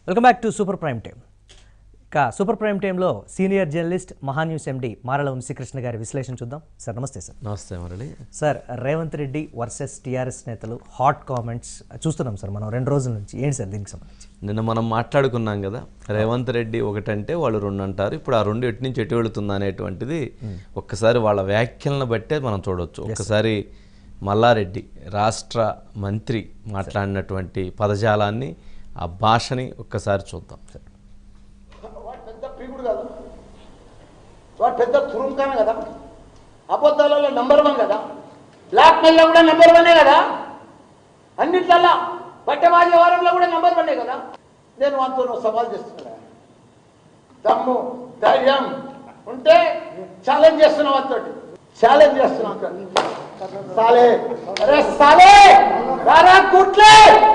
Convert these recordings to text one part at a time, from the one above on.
Welcome back to super prime time ఇక super prime టైంలో senior journalist Mahaa News MD మారల వంశీకృష్ణ గారి విశ్లేషణ చూద్దాం సార్ నమస్తే సార్ నమస్తే Murali sir Revanth Reddy versus TRS నేతలు హాట్ కామెంట్స్ చూస్తున్నాం సార్ మనం రెండు రోజుల నుంచి ఏంటి సార్ దీనికి సంబంధించి నిన్న మనం మాట్లాడుకున్నాం కదా రేవంత్ రెడ్డి ఒకటంటే వాళ్ళు రెండు అంటారు ఇప్పుడు ఆ రెండు ఎటు నుంచి ఎటు వెళుతుంది అనేటువంటిది ఒక్కసారి వాళ్ళ వ్యాఖ్యలను బట్టే మనం చూడొచ్చు ఒక్కసారి మల్లారెడ్డి రాష్ట్ర మంత్రి మాట్లాడినటువంటి పదజాలాన్ని ఆ భాషని ఒక్కసారి చూద్దాం వాడు పెద్ద పీకుడు కదా వాడు పెద్ద తురుంకాన కదా అబద్ధాలలో నంబర్ వన్ కదా బ్లాక్ మెయిల్లో కూడా నంబర్ వనే కదా అన్నిట్లల్లా బట్టబాజీ వ్యవహారంలో కూడా నంబర్ వనే కదా నేను వాటితో నువ్వు సవాల్ చేస్తున్నా దమ్ము ధైర్యం ఉంటే ఛాలెంజ్ చేస్తున్నా వాటితో ఛాలెంజ్ చేస్తున్నా వాటితో. సాలే అరే సాలే రారా కుట్లే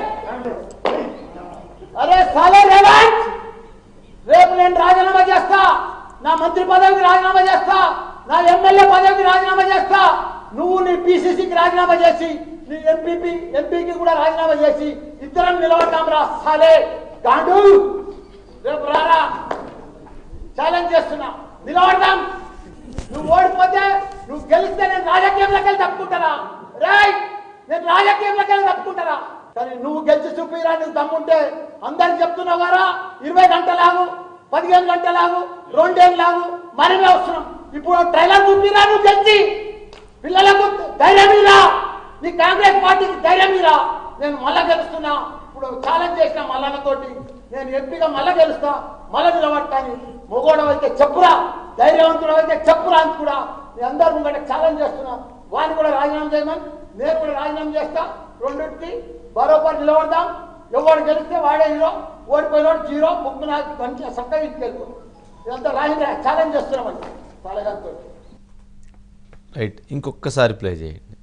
అరే సాలే రేవంత్ రేపు నేను రాజీనామా చేస్తా నా మంత్రి పదవికి రాజీనామా చేస్తా నా ఎమ్మెల్యే పదవికి రాజీనామా చేస్తా నువ్వు నీ పిసిసికి రాజీనామా చేసి నీ ఎంపీపీ ఎంపీకి కూడా రాజీనామా చేసి ఇద్దరం నిలబడతాం రా సాలే గాండు రేపు రారా ఛాలెంజ్ చేస్తున్నా నిలబడదాం నువ్వు ఓడిపోతే నువ్వు గెలిస్తే నేను రాజకీయంలోకి వెళ్ళి తప్పుకుంటారా రైట్ నేను రాజకీయంలోకి వెళ్ళి తప్పుకుంటారా కానీ నువ్వు గెలిచి చూపిరా నువ్వు దమ్ముంటే అందరికి చెప్తున్నావు కదా ఇరవై గంటలాగు పదిహేను గంటలాగు రెండేళ్ళు లాగు మనమే వస్తున్నాం ఇప్పుడు ట్రైలర్ చూపిరా నువ్వు గెలిచి పిల్లలకు ధైర్యం ఇరా నీ కాంగ్రెస్ పార్టీకి ధైర్యం ఇరా నేను మళ్ళా గెలుస్తున్నా ఇప్పుడు ఛాలెంజ్ చేసిన మల్లన్నతోటి నేను ఎంపీగా మళ్ళా గెలుస్తా మళ్ళా నిలబడతాను మొగోడం అయితే చెప్పురా ధైర్యవంతుడు అయితే చెప్పురా అని కూడా నేను అందరు ముంగట ఛాలెంజ్ చేస్తున్నా వాడిని కూడా రాజీనామా చేయమని నేను కూడా రాజీనామా చేస్తా రెండింటికి బరోబర్ నిలబడదాం ఎవడు గెలిస్తే వాడే హీరో ఓడిపోయినోడు జీరో ముగ్గు నాకు మంచిగా చక్కగా ఇంటికి వెళ్ళిపో ఇదంతా రాజీనా ఛాలెంజ్ చేస్తున్నామండి పాలగారితో రైట్ ఇంకొకసారి ప్లే చేయండి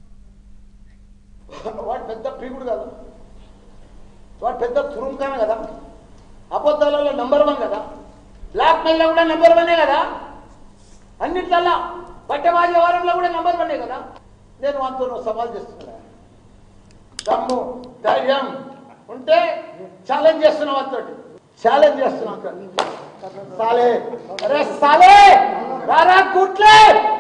వాడు పెద్ద పీకుడు కదా వాడు పెద్ద తురుంకాన కదా అబద్ధాలలో నంబర్ వన్ కదా బ్లాక్ మెయిల్లో కూడా నంబర్ వనే కదా అన్నిట్లల్లా బట్టబాజీ వ్యవహారంలో కూడా నంబర్ వనే కదా నేను వాటితో నువ్వు సవాల్ చేస్తున్నా దమ్ము ధైర్యం ఉంటే ఛాలెంజ్ చేస్తున్నా వాటితో ఛాలెంజ్ చేస్తున్నా వాటితో. సాలే అరే సాలే రారా కుట్లే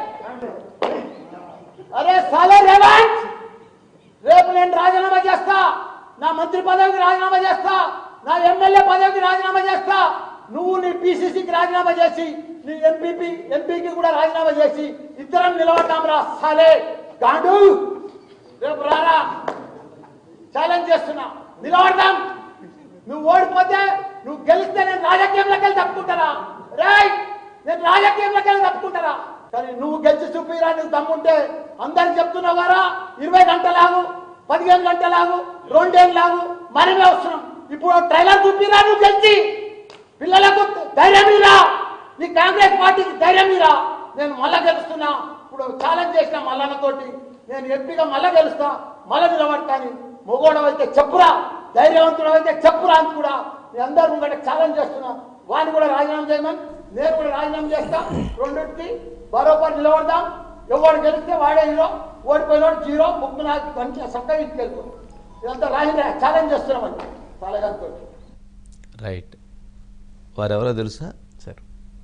అరే సాలే రేవంత్ రేపు నేను రాజీనామా చేస్తా నా మంత్రి పదవికి రాజీనామా చేస్తా నా ఎమ్మెల్యే పదవికి రాజీనామా చేస్తా నువ్వు నీ పిసిసికి రాజీనామా చేసి నీ ఎంపీపీ ఎంపీకి కూడా రాజీనామా చేసి ఇద్దరం నిలబడతాం రా సాలే గాండు రేపు రారా ఛాలెంజ్ చేస్తున్నా నిలబడదాం నువ్వు ఓడిపోతే నువ్వు గెలిస్తే నేను రాజకీయంలోకి వెళ్ళి తప్పుకుంటారా రైట్ నేను రాజకీయంలోకి వెళ్ళి తప్పుకుంటారా కానీ నువ్వు గెలిచి చూపిరా నువ్వు దమ్ముంటే అందరికి చెప్తున్నావు కదా ఇరవై గంటలాగు పదిహేను గంటలాగు రెండేళ్ళు లాగు మనమే వస్తున్నాం ఇప్పుడు ట్రైలర్ చూపిరా నువ్వు గెలిచి పిల్లలకు ధైర్యం ఇరా నీ కాంగ్రెస్ పార్టీకి ధైర్యం ఇరా నేను మళ్ళా గెలుస్తున్నా ఇప్పుడు ఛాలెంజ్ చేసిన మల్లన్నతోటి నేను ఎంపీగా మళ్ళా గెలుస్తా మళ్ళా నిలబడతాను మొగోడం అయితే చెప్పురా ధైర్యవంతుడు అయితే చెప్పురా అని కూడా నేను అందరు ముంగట ఛాలెంజ్ చేస్తున్నా వాడిని కూడా రాజీనామా చేయమని నేను కూడా రాజీనామా చేస్తా రెండింటికి బరోబర్ నిలబడదాం ఎవడు గెలిస్తే వాడే హీరో ఓడిపోయినోడు జీరో ముగ్గు నాకు మంచిగా చక్కగా ఇంటికి వెళ్ళిపో ఇదంతా రాజీనా ఛాలెంజ్ చేస్తున్నామండి పాలగారితో రైట్ వారెవరో తెలుసా sir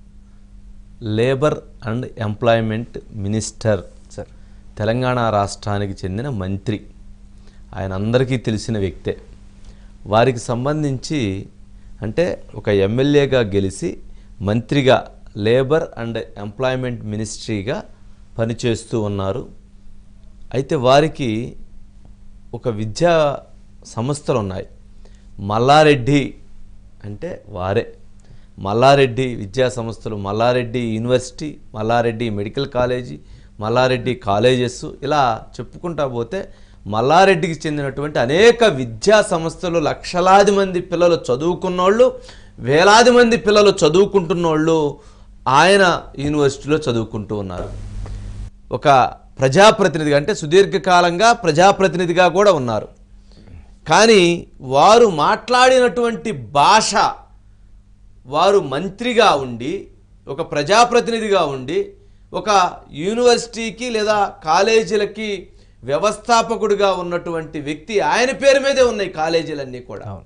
labour and employment minister sir Telangana రాష్ట్రానికి చెందిన మంత్రి ఆయన అందరికీ తెలిసిన వ్యక్తే వారికి సంబంధించి అంటే ఒక ఎమ్మెల్యేగా గెలిచి మంత్రిగా లేబర్ అండ్ ఎంప్లాయ్మెంట్ మినిస్ట్రీగా పనిచేస్తూ ఉన్నారు అయితే వారికి ఒక విద్యా సంస్థలు ఉన్నాయి మల్లారెడ్డి అంటే వారే మల్లారెడ్డి విద్యా సంస్థలు Malla Reddy university Malla Reddy medical college Malla Reddy colleges ఇలా చెప్పుకుంటా పోతే మల్లారెడ్డికి చెందినటువంటి అనేక విద్యా సంస్థలు లక్షలాది మంది పిల్లలు చదువుకున్నోళ్ళు వేలాది మంది పిల్లలు చదువుకుంటున్నోళ్ళు ఆయన యూనివర్సిటీలో చదువుకుంటూ ఉన్నారు ఒక ప్రజాప్రతినిధిగా అంటే సుదీర్ఘకాలంగా ప్రజాప్రతినిధిగా కూడా ఉన్నారు కానీ వారు మాట్లాడినటువంటి భాష వారు మంత్రిగా ఉండి ఒక ప్రజాప్రతినిధిగా ఉండి ఒక యూనివర్సిటీకి లేదా కాలేజీలకి వ్యవస్థాపకుడిగా ఉన్నటువంటి వ్యక్తి ఆయన పేరు మీదే ఉన్నాయి కాలేజీలన్నీ కూడా అవును.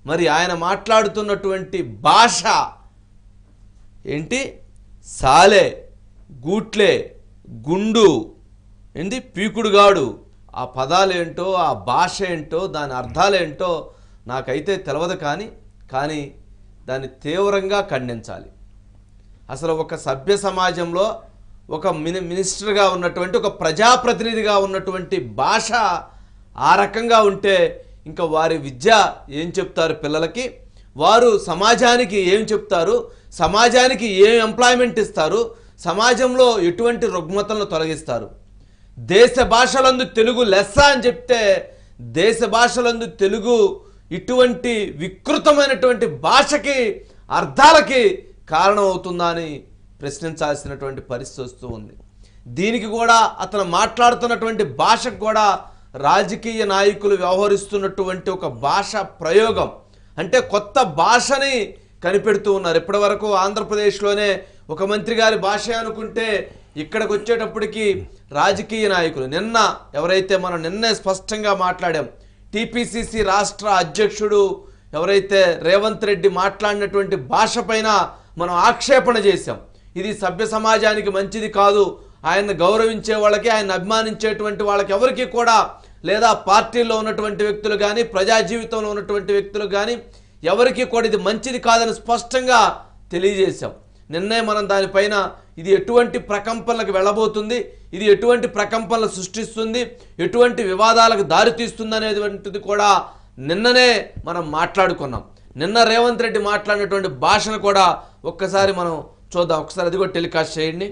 మరి ఆయన మాట్లాడుతున్నటువంటి భాష ఏంటి సాలే గూట్లే గుండు ఏంటి పీకుడుగాడు ఆ పదాలు ఏంటో ఆ భాష ఏంటో దాని అర్థాలు ఏంటో నాకైతే తెలియదు కానీ కానీ దాన్ని తీవ్రంగా ఖండించాలి అసలు ఒక సభ్య సమాజంలో ఒక మిని మినిస్టర్గా ఉన్నటువంటి ఒక ప్రజాప్రతినిధిగా ఉన్నటువంటి భాష ఆ రకంగా ఉంటే ఇంకా వారి విద్య ఏం చెప్తారు పిల్లలకి వారు సమాజానికి ఏం చెప్తారు సమాజానికి ఏం ఎంప్లాయ్మెంట్ ఇస్తారు సమాజంలో ఎటువంటి రుగ్మతలను తొలగిస్తారు దేశ భాషలందు తెలుగు లెస్స అని చెప్తే దేశ భాషలందు తెలుగు ఇటువంటి వికృతమైనటువంటి భాషకి అర్థాలకి కారణం అవుతుందా అని ప్రశ్నించాల్సినటువంటి పరిస్థితి వస్తూ ఉంది దీనికి కూడా అతను మాట్లాడుతున్నటువంటి భాషకు కూడా రాజకీయ నాయకులు వ్యవహరిస్తున్నటువంటి ఒక భాష ప్రయోగం అంటే కొత్త భాషని కనిపెడుతూ ఉన్నారు ఇప్పటి వరకు ఆంధ్రప్రదేశ్లోనే ఒక మంత్రి గారి భాష అనుకుంటే ఇక్కడికి వచ్చేటప్పటికి రాజకీయ నాయకులు నిన్న ఎవరైతే మనం నిన్నే స్పష్టంగా మాట్లాడాం టిపిసిసి రాష్ట్ర అధ్యక్షుడు ఎవరైతే రేవంత్ రెడ్డి మాట్లాడినటువంటి భాష పైన మనం ఆక్షేపణ చేశాం ఇది సభ్య సమాజానికి మంచిది కాదు ఆయన గౌరవించే వాళ్ళకి ఆయన అభిమానించేటువంటి వాళ్ళకి ఎవరికి కూడా లేదా పార్టీల్లో ఉన్నటువంటి వ్యక్తులు కానీ ప్రజా జీవితంలో ఉన్నటువంటి వ్యక్తులు కానీ ఎవరికి కూడా ఇది మంచిది కాదని స్పష్టంగా తెలియజేశాం నిన్నే మనం దానిపైన ఇది ఎటువంటి ప్రకంపనలకు వెళ్ళబోతుంది ఇది ఎటువంటి ప్రకంపనలు సృష్టిస్తుంది ఎటువంటి వివాదాలకు దారితీస్తుంది అనేటువంటిది కూడా నిన్ననే మనం మాట్లాడుకున్నాం నిన్న రేవంత్ రెడ్డి మాట్లాడినటువంటి భాషను కూడా ఒక్కసారి మనం చూద్దాం ఒకసారి అది కూడా టెలికాస్ట్ చేయండి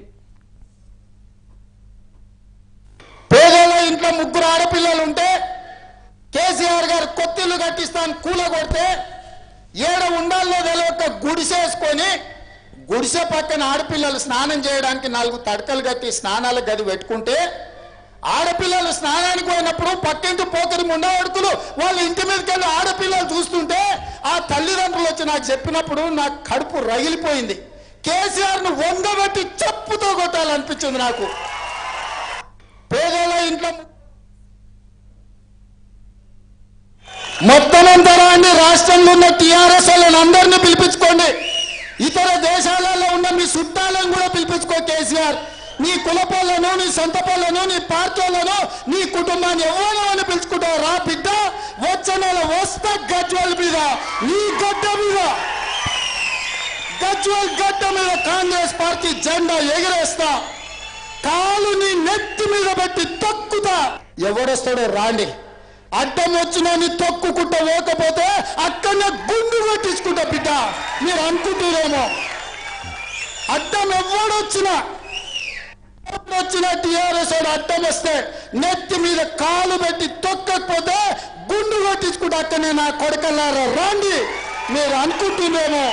పేదల ఇంట్లో ముగ్గురు ఆడపిల్లలు ఉంటే కేసీఆర్ గారు కొత్తిల్లు కట్టిస్తాను కూల కొడితే ఏడ ఉండాలో తెలియక గుడిసేసుకొని గుడిసె పక్కన ఆడపిల్లలు స్నానం చేయడానికి నాలుగు తడకలు కట్టి స్నానాల గది పెట్టుకుంటే ఆడపిల్లలు స్నానానికి పోయినప్పుడు పక్కింటి పోకరి ముండవడుకులు వాళ్ళ ఇంటి మీదకి వెళ్ళి ఆడపిల్లలు చూస్తుంటే ఆ తల్లిదండ్రులు వచ్చి నాకు చెప్పినప్పుడు నాకు కడుపు రగిలిపోయింది కేసీఆర్ను వంగబెట్టి చెప్పుతో కొట్టాలనిపించింది నాకు పేదల ఇంట్లో మొత్తమంతా రాండి రాష్ట్రంలో ఉన్న టీఆర్ఎస్ వాళ్ళని అందరినీ పిలిపించుకోండి ఇతర దేశాలలో ఉన్న మీ చుట్టాలను కూడా పిలిపించుకో కేసీఆర్ నీ కులపోళ్ళను నీ సొంత పోళ్ళను నీ పార్టీలను నీ కుటుంబాన్ని ఎవరో అని పిలుచుకుంటావు రా బిడ్డ వచ్చే నెల వస్తా గజ్వల్ మీద నీ గడ్డ మీద గజ్వల్ గడ్డ మీద కాంగ్రెస్ పార్టీ జెండా ఎగిరేస్తా కాలు నీ నెత్తి మీద పెట్టి తొక్కుతా ఎవడొస్తాడో రాండి అడ్డం వచ్చిన నీ తొక్కుకుంటా పోకపోతే అక్కడనే గుండు కొట్టించుకుంటా బిడ్డ మీరు అనుకుంటున్నారేమో అడ్డం ఎవడొచ్చినా వచ్చిన టీఆర్ఎస్ వాడు అడ్డం వస్తే నెత్తి మీద కాలు పెట్టి తొక్కకపోతే గుండు కొట్టించుకుంటా అక్కడనే నా కొడకల్లారా రాండి మీరు అనుకుంటున్నారేమో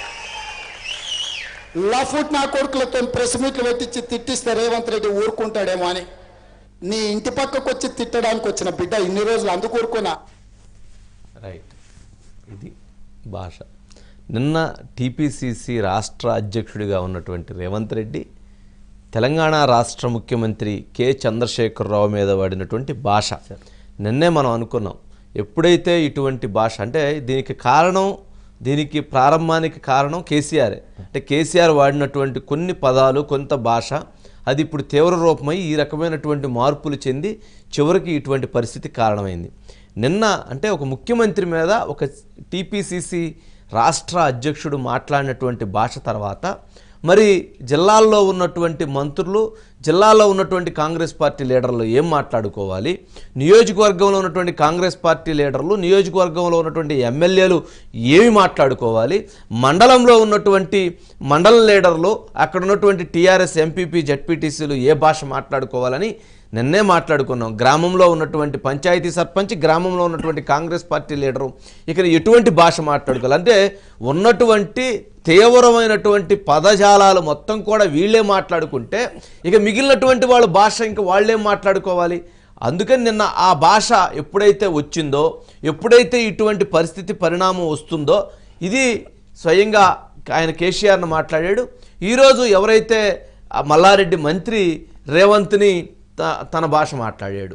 లఫుట్ నా కొడుకులతో ప్రెస్ మీట్లు పెట్టించి తిట్టిస్తే రేవంత్ రెడ్డి ఊరుకుంటాడేమో అని నీ ఇంటి పక్కకు వచ్చి తిట్టడానికి వచ్చిన బిడ్డ ఇన్ని రోజులు అందుకు ఊరుకున్నా రైట్ ఇది భాష నిన్న టీపీసీసీ రాష్ట్ర అధ్యక్షుడిగా ఉన్నటువంటి రేవంత్ రెడ్డి తెలంగాణ రాష్ట్ర ముఖ్యమంత్రి కె చంద్రశేఖరరావు మీద వాడినటువంటి భాష నిన్నే మనం అనుకున్నాం ఎప్పుడైతే ఇటువంటి భాష అంటే దీనికి కారణం దీనికి ప్రారంభానికి కారణం కేసీఆర్ అంటే కేసీఆర్ వాడినటువంటి కొన్ని పదాలు కొంత భాష అది ఇప్పుడు తీవ్ర రూపమై ఈ రకమైనటువంటి మార్పులు చెంది చివరికి ఇటువంటి పరిస్థితి కారణమైంది నిన్న అంటే ఒక ముఖ్యమంత్రి మీద ఒక టీపీసీసీ రాష్ట్ర అధ్యక్షుడు మాట్లాడినటువంటి భాష తర్వాత మరి జిల్లాల్లో ఉన్నటువంటి మంత్రులు జిల్లాలో ఉన్నటువంటి కాంగ్రెస్ పార్టీ లీడర్లు ఏం మాట్లాడుకోవాలి నియోజకవర్గంలో ఉన్నటువంటి కాంగ్రెస్ పార్టీ లీడర్లు నియోజకవర్గంలో ఉన్నటువంటి ఎమ్మెల్యేలు ఏమి మాట్లాడుకోవాలి మండలంలో ఉన్నటువంటి మండల లీడర్లు అక్కడ ఉన్నటువంటి టీఆర్ఎస్ ఎంపీపీ జడ్పీటీసీలు ఏ భాష మాట్లాడుకోవాలని నిన్నే మాట్లాడుకున్నాం గ్రామంలో ఉన్నటువంటి పంచాయతీ సర్పంచ్ గ్రామంలో ఉన్నటువంటి కాంగ్రెస్ పార్టీ లీడరు ఇక్కడ ఎటువంటి భాష మాట్లాడుకోవాలి అంటే ఉన్నటువంటి తీవ్రమైనటువంటి పదజాలాలు మొత్తం కూడా వీళ్ళే మాట్లాడుకుంటే ఇక మిగిలినటువంటి వాళ్ళ భాష ఇంకా వాళ్ళేం మాట్లాడుకోవాలి అందుకని నిన్న ఆ భాష ఎప్పుడైతే వచ్చిందో ఎప్పుడైతే ఇటువంటి పరిస్థితి పరిణామం వస్తుందో ఇది స్వయంగా ఆయన కేసీఆర్ను మాట్లాడాడు ఈరోజు ఎవరైతే ఆ మల్లారెడ్డి మంత్రి రేవంత్ని త- తన భాష మాట్లాడాడు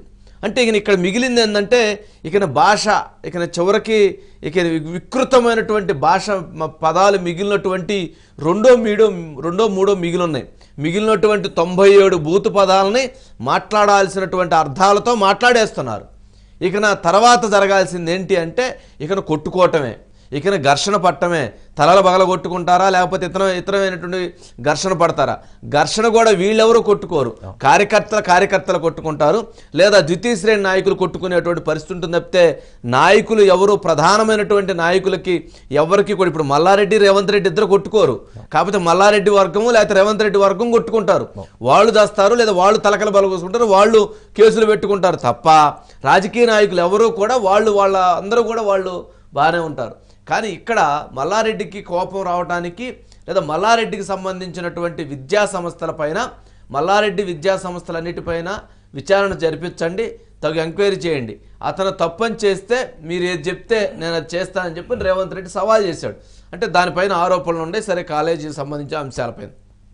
అంటే ఇక ఇక్కడ మిగిలింది ఏంటంటే ఇక భాష ఇక చివరికి ఇక వికృతమైనటువంటి భాష మ- పదాలు మిగిలినటువంటి రెండో మీడో రెండో మూడో మిగిలి ఉన్నాయి మిగిలినటువంటి తొంభై ఏడు బూతు పదాలని మాట్లాడాల్సినటువంటి అర్థాలతో మాట్లాడేస్తున్నారు ఇక నా తర్వాత జరగాల్సింది ఏంటి అంటే ఇకన కొట్టుకోవటమే ఇకన ఘర్షణ పట్టమే తలలు బగల కొట్టుకుంటారా లేకపోతే ఇతర ఇతరమైనటువంటి ఘర్షణ పడతారా ఘర్షణ కూడా వీళ్ళెవరూ కొట్టుకోరు కార్యకర్తల కార్యకర్తలు కొట్టుకుంటారు లేదా ద్వితీయ శ్రేణి నాయకులు కొట్టుకునేటువంటి పరిస్థితి ఉంటుంది తప్పితే నాయకులు ఎవరు ప్రధానమైనటువంటి నాయకులకి ఎవరికి కూడా ఇప్పుడు మల్లారెడ్డి రేవంత్ రెడ్డి ఇద్దరు కొట్టుకోరు కాకపోతే మల్లారెడ్డి వర్గము లేకపోతే రేవంత్ రెడ్డి వర్గం కొట్టుకుంటారు వాళ్ళు చేస్తారు లేదా వాళ్ళు తలకల బలగొసుకుంటారు వాళ్ళు కేసులు పెట్టుకుంటారు తప్ప రాజకీయ నాయకులు ఎవరు కూడా వాళ్ళు వాళ్ళ అందరూ కూడా వాళ్ళు బాగానే ఉంటారు కానీ ఇక్కడ మల్లారెడ్డికి కోపం రావడానికి లేదా మల్లారెడ్డికి సంబంధించినటువంటి విద్యా సంస్థల పైన మల్లారెడ్డి విద్యా సంస్థలన్నిటిపైన విచారణ జరిపించండి తగు ఎంక్వైరీ చేయండి అతను తప్పని చేస్తే మీరు ఏది చెప్తే నేను అది చేస్తానని చెప్పి రేవంత్ రెడ్డి సవాల్ చేశాడు అంటే దానిపైన ఆరోపణలు ఉన్నాయి సరే కాలేజీకి సంబంధించిన అంశాలపైన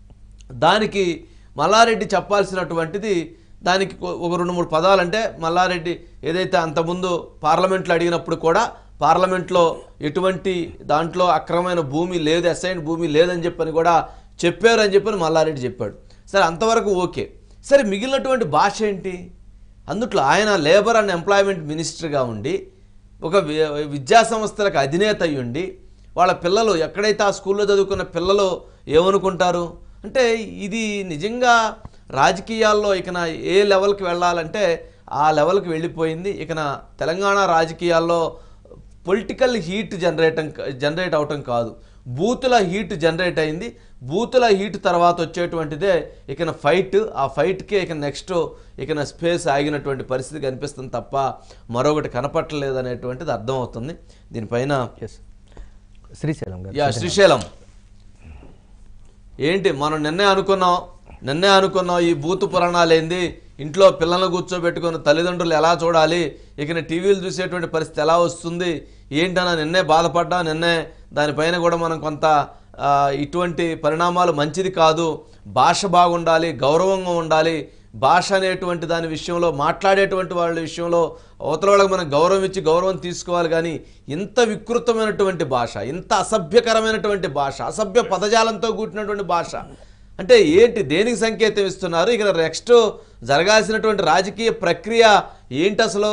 దానికి మల్లారెడ్డి చెప్పాల్సినటువంటిది దానికి కొ- ఒక రెండు మూడు పదాలు అంటే మల్లారెడ్డి ఏదైతే అంతకుముందు పార్లమెంట్లో అడిగినప్పుడు కూడా పార్లమెంట్లో ఎటువంటి దాంట్లో అక్రమమైన భూమి లేదు అసైన్ భూమి లేదని చెప్పని కూడా చెప్పారు అని చెప్పని మల్లారెడ్డి చెప్పాడు సరే అంతవరకు ఓకే సరే మిగిలినటువంటి భాష ఏంటి అందుట్లో ఆయన లేబర్ అండ్ ఎంప్లాయ్మెంట్ మినిస్టర్గా ఉండి ఒక వి- విద్యా సంస్థలకు అధినేత అయి ఉండి వాళ్ళ పిల్లలు ఎక్కడైతే ఆ స్కూల్లో చదువుకున్న పిల్లలు ఏమనుకుంటారు అంటే ఇది నిజంగా రాజకీయాల్లో ఇకన ఏ లెవెల్కి వెళ్ళాలంటే ఆ లెవెల్కి వెళ్ళిపోయింది ఇకన తెలంగాణ రాజకీయాల్లో పొలిటికల్ హీట్ జనరేట్ జనరేట్ అవటం కాదు బూతుల హీట్ జనరేట్ అయింది బూతుల హీట్ తర్వాత వచ్చేటువంటిదే ఇకన ఫైట్ ఆ ఫైట్కే ఇక నెక్స్ట్ ఇకన స్పేస్ ఆగినటువంటి పరిస్థితి కనిపిస్తుంది తప్ప మరొకటి కనపట్టలేదు అనేటువంటిది అర్థమవుతుంది దీనిపైన ఎస్ శ్రీశైలం గారు యా శ్రీశైలం ఏంటి మనం నిన్నే అనుకున్నాం నిన్నే అనుకున్నాం ఈ బూతు పురాణాలు ఏంది ఇంట్లో పిల్లలను కూర్చోబెట్టుకున్న తల్లిదండ్రులు ఎలా చూడాలి ఇక టీవీలు చూసేటువంటి పరిస్థితి ఎలా వస్తుంది ఏంటన్నా నిన్నే బాధపడ్డా నిన్నే దానిపైన కూడా మనం కొంత ఆ, ఇటువంటి పరిణామాలు మంచిది కాదు భాష బాగుండాలి గౌరవంగా ఉండాలి భాష అనేటువంటి దాని విషయంలో మాట్లాడేటువంటి వాళ్ళ విషయంలో అవతల వాళ్ళకి మనం గౌరవం ఇచ్చి గౌరవం తీసుకోవాలి కానీ ఇంత వికృతమైనటువంటి భాష ఇంత అసభ్యకరమైనటువంటి భాష అసభ్య పదజాలంతో కూడినటువంటి భాష అంటే ఏంటి దేనికి సంకేతం ఇస్తున్నారు ఇక నెక్స్ట్ జరగాల్సినటువంటి రాజకీయ ప్రక్రియ ఏంటి అసలు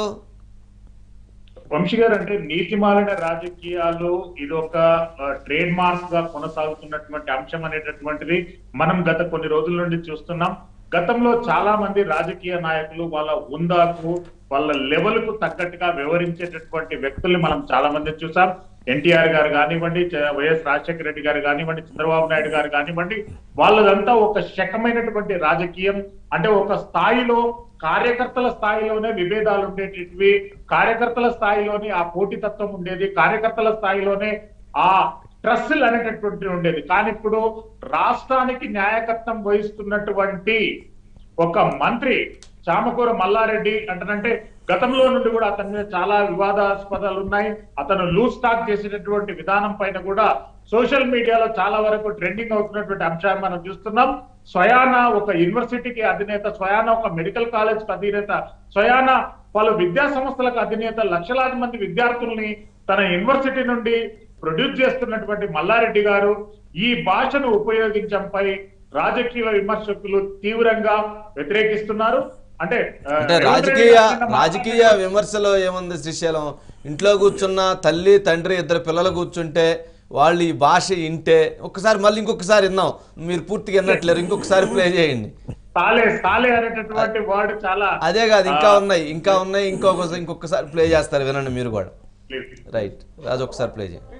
వంశీ గారు అంటే నీతి మాలిన రాజకీయాలు ఇది ఒక ట్రేడ్ మార్క్ గా కొనసాగుతున్నటువంటి అంశం అనేటటువంటిది మనం గత కొన్ని రోజుల నుండి చూస్తున్నాం గతంలో చాలా మంది రాజకీయ నాయకులు వాళ్ళ హుందాకు వాళ్ళ లెవెల్ కు తగ్గట్టుగా వివరించేటటువంటి వ్యక్తుల్ని మనం చాలా మంది చూసాం ఎన్టీఆర్ గారు కానివ్వండి చ- వైఎస్ రాజశేఖర రెడ్డి గారు కానివ్వండి చంద్రబాబు నాయుడు గారు కానివ్వండి వాళ్ళదంతా ఒక శకమైనటువంటి రాజకీయం అంటే ఒక స్థాయిలో కార్యకర్తల స్థాయిలోనే విభేదాలు ఉండేటివి కార్యకర్తల స్థాయిలోనే ఆ పోటీతత్వం ఉండేది కార్యకర్తల స్థాయిలోనే ఆ ట్రస్సులు అనేటటువంటి ఉండేది కానీ ఇప్పుడు రాష్ట్రానికి న్యాయకత్వం వహిస్తున్నటువంటి ఒక మంత్రి చామకూర మల్లారెడ్డి అంటనంటే గతంలో నుండి కూడా అతని మీద చాలా వివాదాస్పదాలు ఉన్నాయి అతను లూజ్ టాక్ చేసేటటువంటి విధానం పైన కూడా సోషల్ మీడియాలో చాలా వరకు ట్రెండింగ్ అవుతున్నటువంటి అంశాన్ని మనం చూస్తున్నాం స్వయాన ఒక యూనివర్సిటీకి అధినేత స్వయాన ఒక మెడికల్ కాలేజ్ అధినేత స్వయాన పలు విద్యా సంస్థలకు అధినేత లక్షలాది మంది విద్యార్థుల్ని తన యూనివర్సిటీ నుండి ప్రొడ్యూస్ చేస్తున్నటువంటి మల్లారెడ్డి గారు ఈ భాషను ఉపయోగించంపై రాజకీయ విమర్శకులు తీవ్రంగా వ్యతిరేకిస్తున్నారు అంటే ఆ, అంటే రేవంత్ రెడ్డి రాజకీయ గారు నిన్న రాజకీయ విమర్శలో ఏముంది శ్రీశైలం ఇంట్లో కూర్చున్న తల్లి తండ్రి ఇద్దరు పిల్లలు కూర్చుంటే వాళ్ళు ఈ భాష ఇంటే ఒక్కసారి మళ్ళీ ఇంకొకసారి విన్నాం మీరు పూర్తిగా విన్నట్లేరు ఇంకొకసారి ప్లే చేయండి సాలే సాలే అనేటటువంటి వర్డ్ చాలా అదే కాదు ఇంకా ఉన్నాయి ఇంకా ఉన్నాయి ఇంకొక ఇంకొకసారి ప్లే చేస్తారు వినండి మీరు కూడా Please. రైట్ అది ఒకసారి ప్లే చేయండి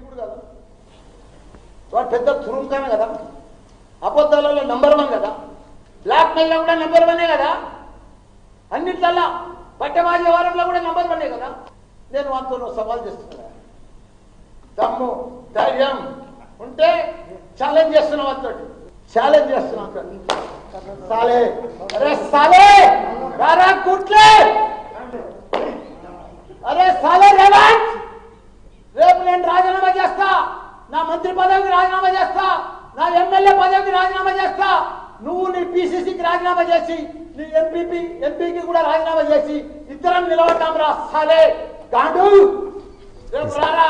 వాడు పెద్ద తురుంకామే కదా అబద్ధాలలో నంబర్ వన్ కదా బ్లాక్ మెయిల్లో కూడా నంబర్ వనే కదా అన్నిట్లల్లా పట్టమాజీ వారంలో కూడా నంబర్ వనే కదా నేను వాటితో సవాల్ చేస్తున్నా దమ్ము ధైర్యం ఉంటే ఛాలెంజ్ చేస్తున్నా వాటితో ఛాలెంజ్ చేస్తున్నా వాటితో. సాలే అరే సాలే రారా కుట్లే అరే సాలే రేవంత్ రేపు నేను రాజీనామా చేస్తా నా మంత్రి పదవికి రాజీనామా చేస్తా నా ఎమ్మెల్యే పదవికి రాజీనామా చేస్తా నువ్వు నీ పిసిసికి రాజీనామా చేసి నీ ఎంపీపీ ఎంపీకి కూడా రాజీనామా చేసి ఇద్దరం నిలబడ్డాం రా సాలే గాండు రేపు రారా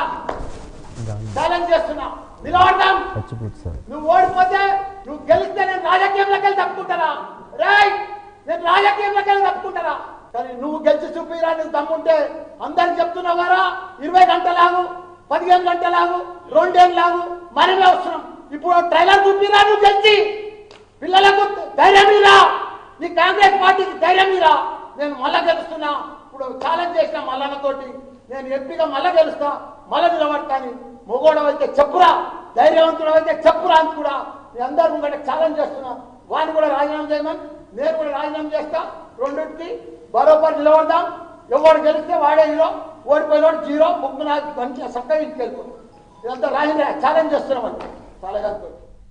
ఛాలెంజ్ చేస్తున్నా నిలబడ్డాం నువ్వు ఓడిపోతే నువ్వు గెలిస్తే నేను రాజకీయంలోకి వెళ్ళి తప్పుకుంటారా రైట్ నేను రాజకీయంలోకి వెళ్ళి తప్పుకుంటారా కానీ నువ్వు గెలిచి చూపిరా నువ్వు దమ్ముంటే అందరికి చెప్తున్నావు కదా ఇరవై గంటలాగు పదిహేను గంటలాగు రెండేళ్ళు లాగు మనమే వస్తున్నాం ఇప్పుడు ట్రైలర్ చూపిరా నువ్వు గెలిచి పిల్లలకు ధైర్యం మీరా నీ కాంగ్రెస్ పార్టీకి ధైర్యం మీరా నేను మళ్ళా గెలుస్తున్నా ఇప్పుడు ఛాలెంజ్ చేసిన మల్లన్నతోటి నేను ఎంపీగా మళ్ళా గెలుస్తా మళ్ళా నిలబడతాను మొగోడం అయితే చెప్పురా ధైర్యవంతుడు అయితే చెప్పురా అని కూడా మీ అందరు ముంగట ఛాలెంజ్ చేస్తున్నా వాడిని కూడా రాజీనామా చేయమని నేను కూడా రాజీనామా చేస్తా రెండింటికి బరోబర్ నిలబడదాం ఎవరు గెలిస్తే వాడే హీరో ఓడిపోయినోడు జీరో ముగ్గురు నాకు మంచిగా చక్కగా ఇంటికి వెళ్ళిపోతాం ఇదంతా రాజీనామా ఛాలెంజ్ చేస్తున్నామని పాలగారితో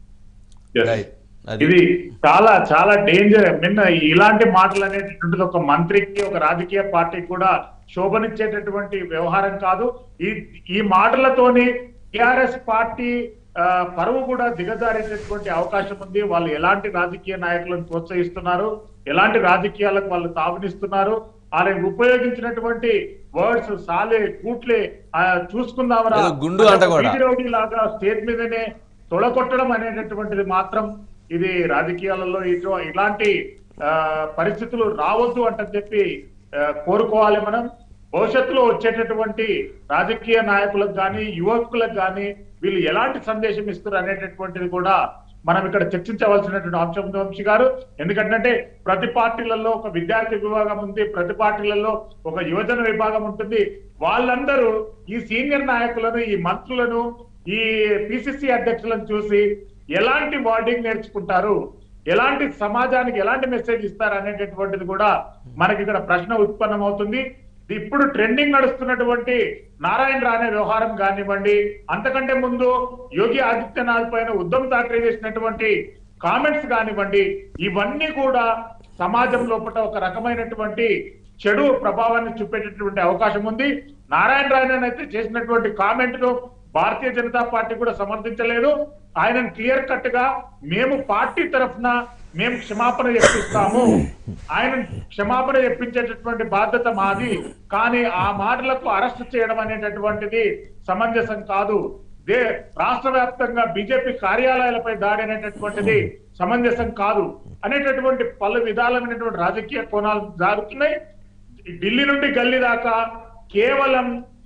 Yes. Right. అది- ఇది చాలా చాలా డేంజర్ నిన్న ఇలాంటి మాటలు అనేటటువంటిది ఒక మంత్రికి ఒక రాజకీయ పార్టీకి కూడా శోభనిచ్చేటటువంటి వ్యవహారం కాదు ఈ ఈ మాటలతోని టిఆర్ఎస్ పార్టీ ఆ, పరువు కూడా దిగజారేటటువంటి అవకాశం ఉంది వాళ్ళు ఎలాంటి రాజకీయ నాయకులను ప్రోత్సహిస్తున్నారు ఎలాంటి రాజకీయాలకు వాళ్ళు తావునిస్తున్నారు ఆయన ఉపయోగించినటువంటి వర్డ్స్ సాలే కూట్లే ఆ, చూసుకుందామరా ఏదో గుండు అంట కూడా. బీజీ రౌడీ లాగా స్టేట్ మీదనే తొడగొట్టడం అనేటటువంటిది మాత్రం ఇది రాజకీయాలలో ఇటు ఇలాంటి ఆ, పరిస్థితులు రావద్దు అంటని చెప్పి ఆ, కోరుకోవాలి మనం భవిష్యత్తులో వచ్చేటటువంటి రాజకీయ నాయకులకు కానీ యువకులకు కానీ వీళ్ళు ఎలాంటి సందేశం ఇస్తారు అనేటటువంటిది కూడా మనం ఇక్కడ చర్చించవలసినటువంటి అంశం ఉంది వంశీ గారు ఎందుకంటే ప్రతి పార్టీలలో ఒక విద్యార్థి విభాగం ఉంది ప్రతి పార్టీలలో ఒక యువజన విభాగం ఉంటుంది వాళ్ళందరూ ఈ సీనియర్ నాయకులను ఈ మంత్రులను ఈ పిసిసి అధ్యక్షులను చూసి ఎలాంటి వర్డింగ్ నేర్చుకుంటారు ఎలాంటి సమాజానికి ఎలాంటి మెసేజ్ ఇస్తారు అనేటటువంటిది కూడా మనకి ఇక్కడ ప్రశ్న ఉత్పన్నం అవుతుంది ఇప్పుడు ట్రెండింగ్ నడుస్తున్నటువంటి నారాయణ రాణే వ్యవహారం కానివ్వండి అంతకంటే ముందు యోగి ఆదిత్యనాథ్ పైన ఉద్ధవ్ ఠాక్రే చేసినటువంటి కామెంట్స్ కానివ్వండి ఇవన్నీ కూడా సమాజం లోపల ఒక రకమైనటువంటి చెడు ప్రభావాన్ని చూపేటటువంటి అవకాశం ఉంది నారాయణ రాయన్ అయితే చేసినటువంటి కామెంట్ ను భారతీయ జనతా పార్టీ కూడా సమర్థించలేదు ఆయనను క్లియర్ కట్ గా మేము పార్టీ తరఫున మేము క్షమాపణ చెప్పిస్తాము ఆయన క్షమాపణ చెప్పించేటటువంటి బాధ్యత మాది కానీ ఆ మాటలకు అరెస్ట్ చేయడం అనేటటువంటిది సమంజసం కాదు దే రాష్ట్ర వ్యాప్తంగా బీజేపీ కార్యాలయాలపై దాడి అనేటటువంటిది సమంజసం కాదు అనేటటువంటి పలు విధాలమైనటువంటి రాజకీయ కోణాలు జరుగుతున్నాయి ఢిల్లీ నుండి గల్లీ దాకా కేవలం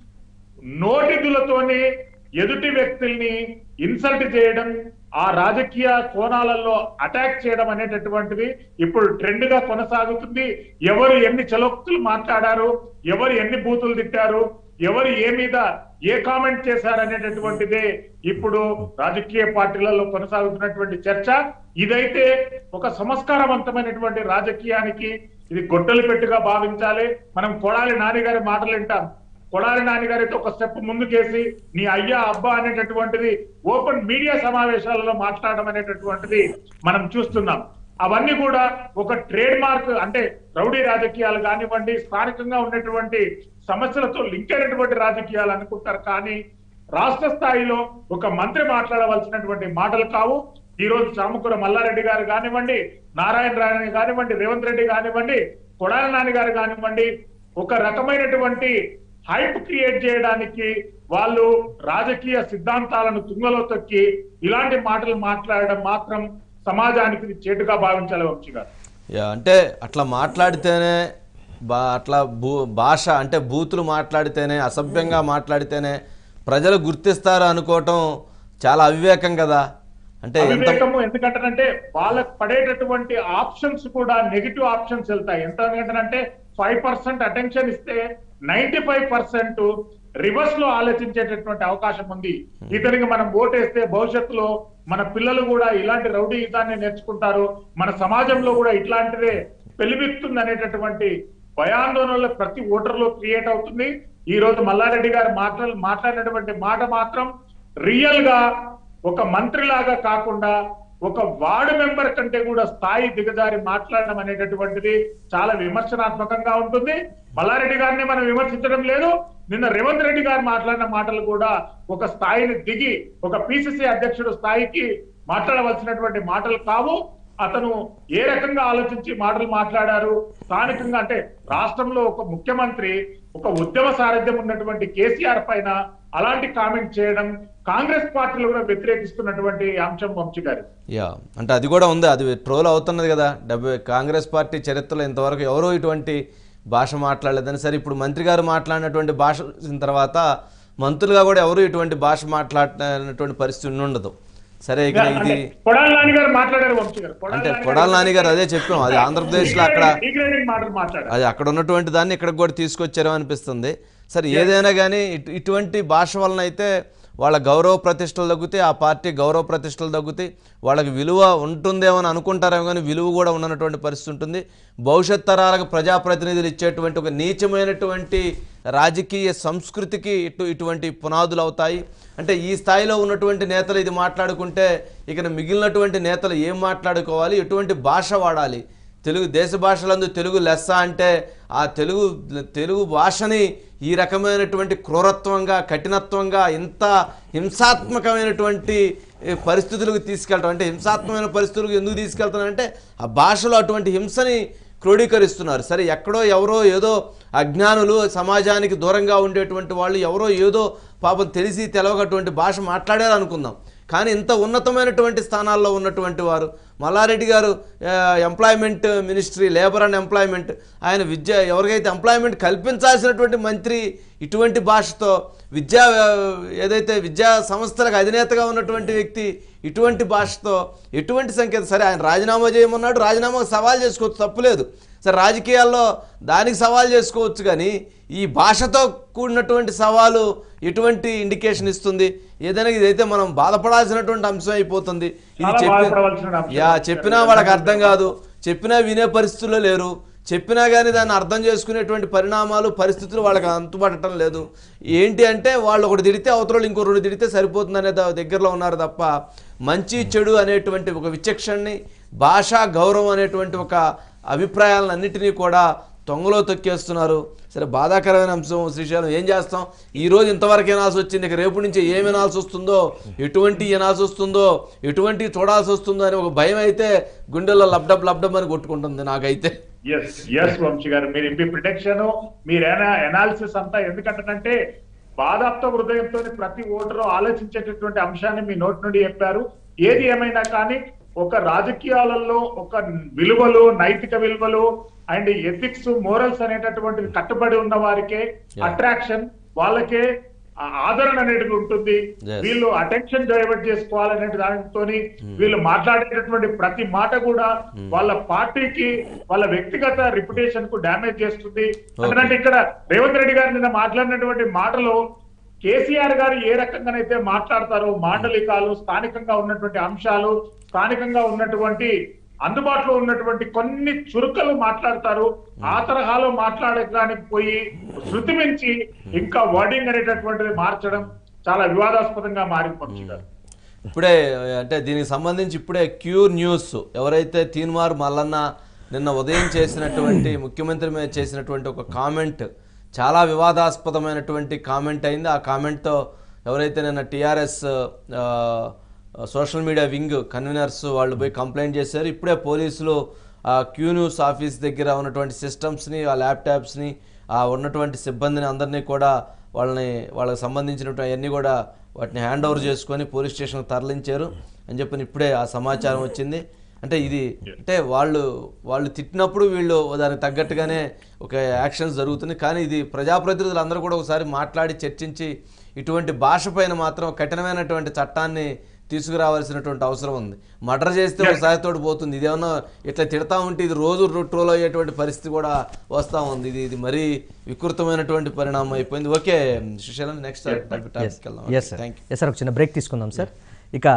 నోటిదులతోనే ఎదుటి వ్యక్తుల్ని ఇన్సల్ట్ చేయడం ఆ రాజకీయ కోణాలలో అటాక్ చేయడం అనేటటువంటిది ఇప్పుడు ట్రెండ్ గా కొనసాగుతుంది ఎవరు ఎన్ని చలోక్తులు మాట్లాడారు ఎవరు ఎన్ని బూతులు తిట్టారు ఎవరు ఏ మీద ఏ కామెంట్ చేశారు అనేటటువంటిదే ఇప్పుడు రాజకీయ పార్టీలలో కొనసాగుతున్నటువంటి చర్చ ఇదైతే ఒక సంస్కారవంతమైనటువంటి రాజకీయానికి ఇది గొడ్డలి పెట్టుగా భావించాలి మనం కొడాలి నాని గారి మాటలు వింటాం కొడాలి నాని గారితో ఒక స్టెప్ ముందుకేసి నీ అయ్యా అబ్బా అనేటటువంటిది ఓపెన్ మీడియా సమావేశాలలో మాట్లాడడం అనేటటువంటిది మనం చూస్తున్నాం అవన్నీ కూడా ఒక ట్రేడ్ మార్క్ అంటే రౌడీ రాజకీయాలు కానివ్వండి స్థానికంగా ఉన్నటువంటి సమస్యలతో లింక్ అయినటువంటి రాజకీయాలు అనుకుంటారు కానీ రాష్ట్ర స్థాయిలో ఒక మంత్రి మాట్లాడవలసినటువంటి మాటలు కావు ఈ రోజు చామకూర మల్లారెడ్డి గారు కానివ్వండి నారాయణ రాయణ కానివ్వండి రేవంత్ రెడ్డి కానివ్వండి కొడాలి నాని గారు కానివ్వండి ఒక రకమైనటువంటి హైప్ క్రియేట్ చేయడానికి వాళ్ళు రాజకీయ సిద్ధాంతాలను తుంగలో తొక్కి ఇలాంటి మాటలు మాట్లాడడం మాత్రం సమాజానికి ఇది చేటుగా భావించాలి వంశీ గారు యా, అంటే అట్లా మాట్లాడితేనే బా అట్లా భూ భాష అంటే బూతులు మాట్లాడితేనే అసభ్యంగా మాట్లాడితేనే ప్రజలు గుర్తిస్తారు అనుకోవటం చాలా అవివేకం కదా అంటే ఎంత అవివేకము ఎందుకంటారంటే వాళ్ళకి పడేటటువంటి ఆప్షన్స్ కూడా నెగిటివ్ ఆప్షన్స్ వెళ్తాయి ఎంత అంటే ఫైవ్ పర్సెంట్ అటెన్షన్ ఇస్తే నైన్టీ ఫైవ్ పర్సెంట్ రివర్స్ లో ఆలోచించేటటువంటి అవకాశం ఉంది ఇతనికి మనం ఓటేస్తే భవిష్యత్తులో మన పిల్లలు కూడా ఇలాంటి రౌడీ యుద్ధాన్ని నేర్చుకుంటారు మన సమాజంలో కూడా ఇట్లాంటిదే పెళ్లిబిక్తుంది అనేటటువంటి భయాందోళనలు ప్రతి ఓటర్లో క్రియేట్ అవుతుంది ఈ రోజు మల్లారెడ్డి గారు మాట్లా మాట్లాడినటువంటి మాట మాత్రం రియల్ గా ఒక మంత్రిలాగా కాకుండా ఒక వార్డు మెంబర్ కంటే కూడా స్థాయి దిగజారి మాట్లాడడం అనేటటువంటిది చాలా విమర్శనాత్మకంగా ఉంటుంది మల్లారెడ్డి గారిని మనం విమర్శించడం లేదు నిన్న రేవంత్ రెడ్డి గారు మాట్లాడిన మాటలు కూడా ఒక స్థాయిని దిగి ఒక పిసిసి అధ్యక్షుడు స్థాయికి మాట్లాడవలసినటువంటి మాటలు కావు అతను ఏ రకంగా ఆలోచించి మాటలు మాట్లాడారు స్థానికంగా అంటే రాష్ట్రంలో ఒక ముఖ్యమంత్రి ఒక ఉద్యమ సారథ్యం ఉన్నటువంటి కేసీఆర్ పైన అలాంటి కామెంట్ చేయడం కాంగ్రెస్ పార్టీలో కూడా వ్యతిరేకిస్తున్నటువంటి అంశం వంశీ గారు యా అంటే అది కూడా ఉంది అది ట్రోల్ అవుతున్నది కదా డెబ్బై కాంగ్రెస్ పార్టీ చరిత్రలో ఇంతవరకు ఎవరో ఇటువంటి భాష మాట్లాడలేదని సరే ఇప్పుడు మంత్రి గారు మాట్లాడినటువంటి భాష వచ్చిన తర్వాత మంత్రులుగా కూడా ఎవరు ఇటువంటి భాష మాట్లాడినటువంటి పరిస్థితి ఉండి ఉండదు సరే ఇక అంటే ఇది కొడాలి నాని గారు మాట్లాడారు వంశీ గారు అంటే కొడాల నాని గారు అదే చెప్పాం అది ఆంధ్రప్రదేశ్లో అక్కడ డిగ్రేడింగ్ మాటలు మాట్లాడారు అది అక్కడ ఉన్నటువంటి దాన్ని ఇక్కడికి కూడా తీసుకొచ్చారో అనిపిస్తుంది సరే ఏదైనా కానీ ఇటు ఇటువంటి భాష వలన అయితే వాళ్ళ గౌరవ ప్రతిష్టలు తగ్గుతాయి ఆ పార్టీ గౌరవ ప్రతిష్టలు తగ్గుతాయి వాళ్ళకి విలువ ఉంటుందేమో అని అనుకుంటారేమో కానీ విలువ కూడా ఉండనటువంటి పరిస్థితి ఉంటుంది భవిష్యత్ తరాలకు ప్రజాప్రతినిధులు ఇచ్చేటువంటి ఒక నీచమైనటువంటి రాజకీయ సంస్కృతికి ఇటు ఇటువంటి పునాదులు అవుతాయి అంటే ఈ స్థాయిలో ఉన్నటువంటి నేతలు ఇది మాట్లాడుకుంటే ఇక మిగిలినటువంటి నేతలు ఏం మాట్లాడుకోవాలి ఎటువంటి భాష వాడాలి తెలుగు దేశ భాషలందు తెలుగు లెస్స అంటే ఆ తెలుగు తెలుగు భాషని ఈ రకమైనటువంటి క్రూరత్వంగా కఠినత్వంగా ఇంత హింసాత్మకమైనటువంటి ఏ, పరిస్థితులకు తీసుకెళ్ళటం అంటే హింసాత్మకమైన పరిస్థితులకు ఎందుకు తీసుకెళ్తున్నారంటే ఆ భాషలో అటువంటి హింసని క్రోడీకరిస్తున్నారు సరే ఎక్కడో ఎవరో ఏదో అజ్ఞానులు సమాజానికి దూరంగా ఉండేటువంటి వాళ్ళు ఎవరో ఏదో పాపం తెలిసి తెలవకటువంటి భాష మాట్లాడారు అనుకుందాం కానీ ఇంత ఉన్నతమైనటువంటి స్థానాల్లో ఉన్నటువంటి వారు మల్లారెడ్డి గారు employment ministry labour and employment ఆయన విద్య ఎవరికైతే ఎంప్లాయ్మెంట్ కల్పించాల్సినటువంటి మంత్రి ఇటువంటి భాషతో విద్యా ఆ, ఏదైతే విద్యా సంస్థలకు అధినేతగా ఉన్నటువంటి వ్యక్తి ఇటువంటి భాషతో ఎటువంటి సంకేతం సరే ఆయన రాజీనామా చేయమన్నాడు రాజీనామా సవాల్ చేసుకోవచ్చు తప్పులేదు సరే రాజకీయాల్లో దానికి సవాల్ చేసుకోవచ్చు కానీ ఈ భాషతో కూడినటువంటి సవాలు ఎటువంటి ఇండికేషన్ ఇస్తుంది ఏదైనా ఇదైతే మనం బాధపడాల్సినటువంటి అంశం అయిపోతుంది ఇది చాలా చెప్పి బాధపడవలసిన అంశం. యా చెప్పినా వాళ్ళకి అర్థం కాదు చెప్పినా వినే పరిస్థితుల్లో లేరు చెప్పినా కానీ దాన్ని అర్థం చేసుకునేటువంటి పరిణామాలు పరిస్థితులు వాళ్ళకి అంతుపడటం లేదు ఏంటి అంటే వాళ్ళు ఒకటి తిడితే అవతల ఇంకో రెండు తిడితే సరిపోతుంది అనే ద- దగ్గరలో ఉన్నారు తప్ప మంచి చెడు అనేటువంటి ఒక విచక్షణని భాషా గౌరవం అనేటువంటి ఒక అభిప్రాయాలన్నింటినీ కూడా తొంగలో తొక్కేస్తున్నారు సరే బాధాకరమైన అంశం శ్రీశైలం ఏం చేస్తాం ఈ రోజు ఇంతవరకు వినాల్సి వచ్చింది ఇక రేపు నుంచి ఏం వినాల్సి వస్తుందో ఎటువంటి వినాల్సి వస్తుందో ఎటువంటి చూడాల్సి వస్తుందో అని ఒక భయం అయితే గుండెల్లో లబ్డబ్ లబ్డబ్ అని కొట్టుకుంటుంది నాకైతే ఎస్ ఎస్ వంశీ గారు మీరు ఇంపి ప్రొటెక్షన్ మీరు ఎనాలిసిస్ అంతా ఎందుకంటే బాధాప్త హృదయంతో ప్రతి ఓటరు ఆలోచించేటటువంటి అంశాన్ని మీ నోటి నుండి చెప్పారు ఏది ఏమైనా కానీ ఒక రాజకీయాలలో ఒక విలువలు నైతిక విలువలు అండ్ ఎథిక్స్ మోరల్స్ అనేటటువంటిది కట్టుబడి ఉన్న వారికే అట్రాక్షన్ వాళ్ళకే ఆ ఆదరణ అనేది ఉంటుంది Yes. వీళ్ళు అటెన్షన్ డైవర్ట్ చేసుకోవాలనే దానితో వీళ్ళు మాట్లాడేటటువంటి ప్రతి మాట కూడా వాళ్ళ పార్టీకి వాళ్ళ వ్యక్తిగత రిప్యుటేషన్ కు డ్యామేజ్ చేస్తుంది ఎందుకంటే ఇక్కడ రేవంత్ రెడ్డి గారు నిన్న మాట్లాడినటువంటి మాటలో కేసీఆర్ గారు ఏ రకంగానైతే మాట్లాడతారో మాండలికాలు స్థానికంగా ఉన్నటువంటి అంశాలు స్థానికంగా ఉన్నటువంటి అందుబాటులో ఉన్నటువంటి కొన్ని చురుకలు మాట్లాడతారు ఆ తరహాలో మాట్లాడడానికి పోయి శృతి మించి ఇంకా వర్డింగ్ అనేటటువంటిది మార్చడం చాలా వివాదాస్పదంగా మారింది పక్షి గారు ఇప్పుడే అంటే దీనికి సంబంధించి ఇప్పుడే క్యూర్ న్యూస్ ఎవరైతే తీన్మార్ మల్లన్న నిన్న ఉదయం చేసినటువంటి ముఖ్యమంత్రి మీద చేసినటువంటి ఒక కామెంట్ చాలా వివాదాస్పదమైనటువంటి కామెంట్ అయింది ఆ కామెంట్తో ఎవరైతే నిన్న TRS social media wing conveners వాళ్ళు పోయి కంప్లైంట్ చేశారు ఇప్పుడే పోలీసులు ఆ క్యూ న్యూస్ ఆఫీస్ దగ్గర ఉన్నటువంటి సిస్టమ్స్ని ఆ ల్యాప్టాప్స్ని ఆ ఉన్నటువంటి సిబ్బందిని అందరినీ కూడా వాళ్ళని వాళ్ళకి సంబంధించినటువంటి అన్నీ కూడా వాటిని హ్యాండ్ ఓవర్ చేసుకొని పోలీస్ స్టేషన్కి తరలించారు అని చెప్పి ఇప్పుడే ఆ సమాచారం వచ్చింది అంటే ఇది అంటే వాళ్ళు వాళ్ళు తిట్టినప్పుడు వీళ్ళు దానికి తగ్గట్టుగానే ఒక యాక్షన్స్ జరుగుతుంది కానీ ఇది ప్రజాప్రతినిధులు అందరూ కూడా ఒకసారి మాట్లాడి చర్చించి ఇటువంటి భాష పైన మాత్రం కఠినమైనటువంటి చట్టాన్ని తీసుకురావాల్సినటువంటి అవసరం ఉంది మర్డర్ చేస్తే ఒకసారి తోటి పోతుంది ఇదేమన్నా ఇట్లా తిడతా ఉంటే ఇది రోజు ట్రోల్ అయ్యేటువంటి పరిస్థితి కూడా వస్తూ ఉంది ఇది ఇది మరీ వికృతమైనటువంటి పరిణామం అయిపోయింది ఓకే సుశీలం నెక్స్ట్ టాపిక్ ఎస్ వెళ్దాం sir thank you yes sir ఒక చిన్న బ్రేక్ తీసుకుందాం సార్ ఇక